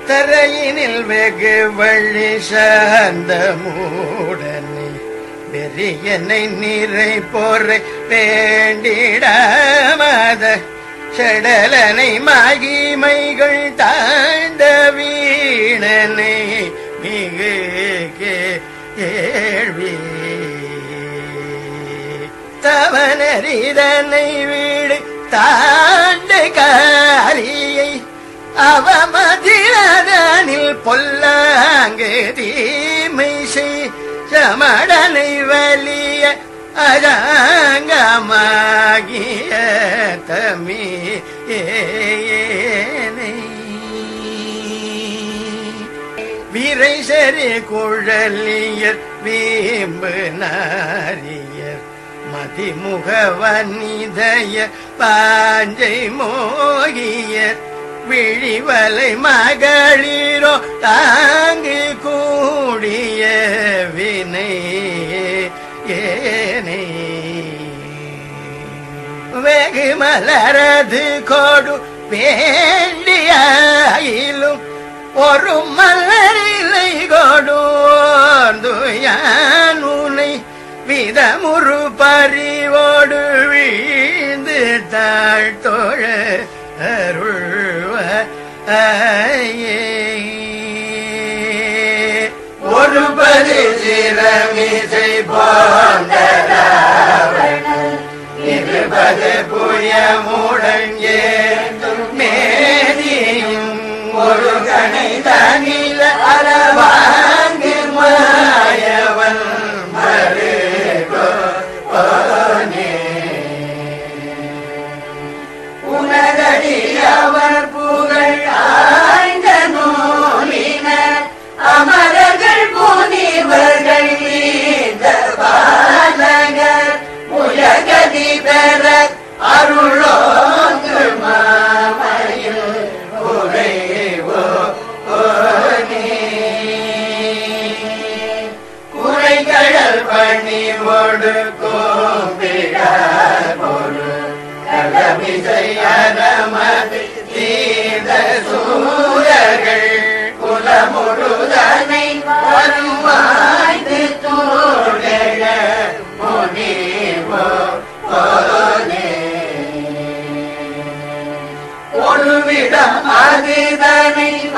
தரையினில் வெகு வழி சார்ந்த மூடனை வெறியனை நிறை பொறை வேண்டிடாமத செடலனை மகிமைகள் தாழ்ந்த வீணனை மிகு கேள்வி தவனரிதனை வீடு தாண்ட காரியை அவமதிரதனில் பொல்லாங்கு தீமை செய் சமடனை வலிய அஜாங்கமாகிய தமி விரை சரி குழலியர் வீம்பு நாரியர் மதிமுக வனிதய பாஞ்சை மோகியர் விழிவலை மகளிரோ தாங்கு கூடிய வினை ஏனை வெகு மலரது கொடு வேண்டியாயிலும் ஒரு மலரிலை கொடு யான் உனை விதமுறு பறிவோடு வீழ்ந்து தாழ்த்தோழ அருள்வ ஒரு பதி சிரமிசை போன்ற இருபது புயமுடன் ஏந்தும் மேனியும் ஒரு கணை தனில அறவாங்கு மாயவன் மருகோ உனதடி அவர் புகழ் ஆய்ந்த நூலினர் அமரர்கள் முனிவர்கள் மீத பாலகர் உலகதி பெற அருளோங்கு மாமையில் உரைவோ குறைகடல் பணிவோடு கோம்பிடார் பொரு கலமிசையனமது தீத சூரர்கள் குலமுழுதனை வருவாய்ந்து தோழக முனிவோ ஒருவிடம் அதுதனை